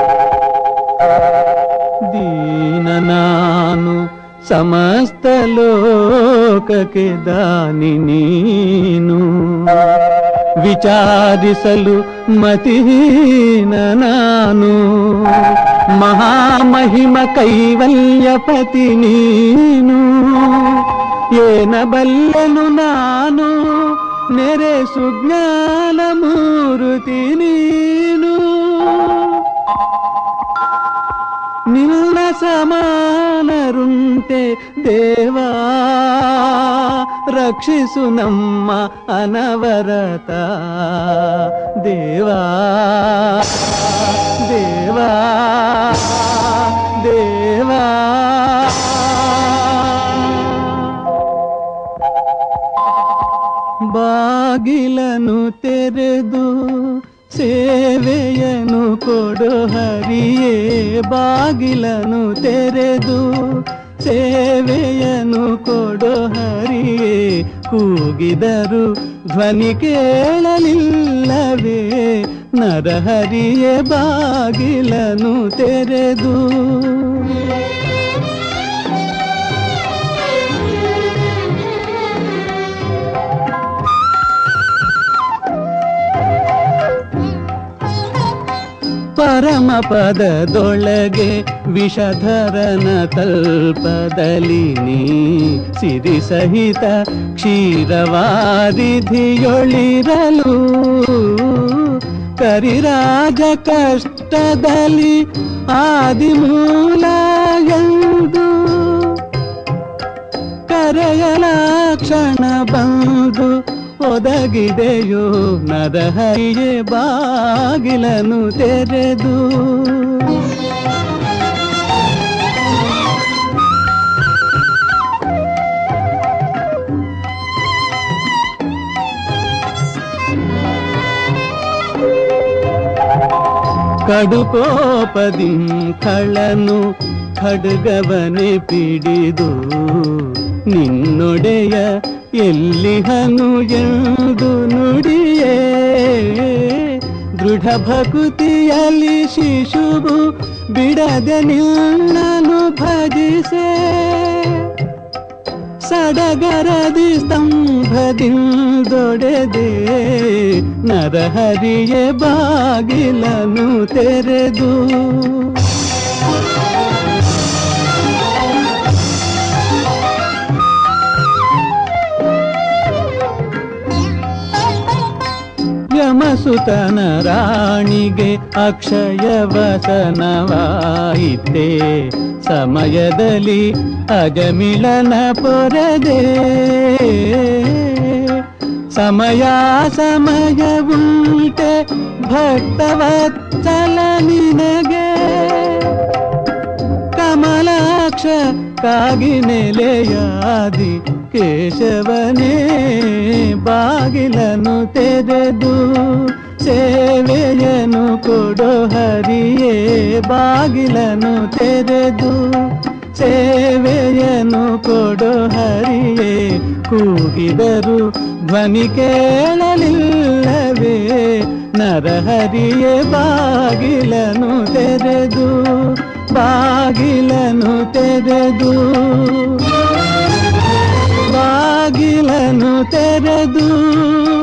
ದೀನ ನಾನು ಸಮಸ್ತ ಲೋಕಕ್ಕೆ ದಾನಿ ನೀನು ವಿಚಾರಿಸಲು ಮತಿಹೀನ ನಾನು ಮಹಾಮಹಿಮ ಕೈವಲ್ಯಪತಿ ನೀನು ಏನಬಲ್ಲನು ನಾನು ನೆರೆ ಸುಜ್ಞಾನ ಮೂರುತಿ ನೀನು ನಿನ್ನ ಸಮಾನರುಂಟೆ ದೇವಾ ರಕ್ಷಿಸು ನಮ್ಮ ಅನವರತ ದೇವಾ ದೇವಾ ದೇವಾ ಬಾಗಿಲನು ತೆರೆದು ಸೇವೆಯನು ಕೊಡು ಹರಿಯೇ ಬಾಗಿಲನು ತೆರೆದು ಸೇವೆಯನು ಕೊಡು ಹರಿಯೇ ಕೂಗಿದರು ಧ್ವನಿ ಕೇಳಲಿಲ್ಲವೇ ನರಹರಿಯೇ ಬಾಗಿಲನು ತೆರೆದು ಪರಮ ಪದದೊಳಗೆ ವಿಷಧರನ ತಲ್ಪದಲ್ಲಿ ನೀ ಸಿರಿ ಸಹಿತ ಕ್ಷೀರವಾರಿಧಿಯೊಳಿರಲು ಕರಿರಾಜ ಕಷ್ಟದಲ್ಲಿ ಆದಿಮೂಲ ಎಂದು ಕರೆಯಲ ಕ್ಷಣ ಬಂದು ಒದಗಿದೆಯೋ ನರಹರಿಯೇ ಬಾಗಿಲನು ತೆರೆದು ಕಡುಕೋಪದಿಂ ಖಳನು ಖಡ್ಗವನೆ ಪಿಡಿದು ನಿನ್ನೊಡೆಯ ಎಲ್ಲಿಹನು ಎಂದು ನುಡಿಯೇ ದೃಢ ಭಕುತಿಯಲ್ಲಿ ಶಿಶುವು ಬಿಡದೆ ನಿನ್ನನು ಭಜಿಸೆ ಸಡಗರದಿ ಸ್ತಂಭದಿಂದೊಡೆದೆ ನರಹರಿಯ ಬಾಗಿಲನು ತೆರೆದು ಯಮಸುತನ ರಾಣಿಗೆ ಅಕ್ಷಯ ವಸನವಾಯಿತೆ ಸಮಯದಲ್ಲಿ ಅಜಮಿಳನ ಪೊರೆದೆ ಸಮಯ ಸಮಯ ಉಂಟೆ ಭಕ್ತವತ್ಸಲ ನಿನಗೆ ಕಮಲಾಕ್ಷ ಕಾಗಿ ನೆಲೆಯಾದಿ ಕೇಶವನೇ ಬಾಗಿಲನು ತೆರೆದು ಸೇವೆಯನು ಕೊಡೋ ಹರಿಯೇ ಬಾಗಿಲನು ತೆರೆದು ಸೇವೆಯನು ಕೊಡೋ ಹರಿಯೇ ಕೂಗಿದರು ಧ್ವನಿ ಕೇಳಲಿಲ್ಲವೇ ನರಹರಿಯೇ ಬಾಗಿಲನು ತೆರೆದು ಬಾಗಿಲನು ತೆರೆದು ಬಾಗಿಲನು ತೆರೆದು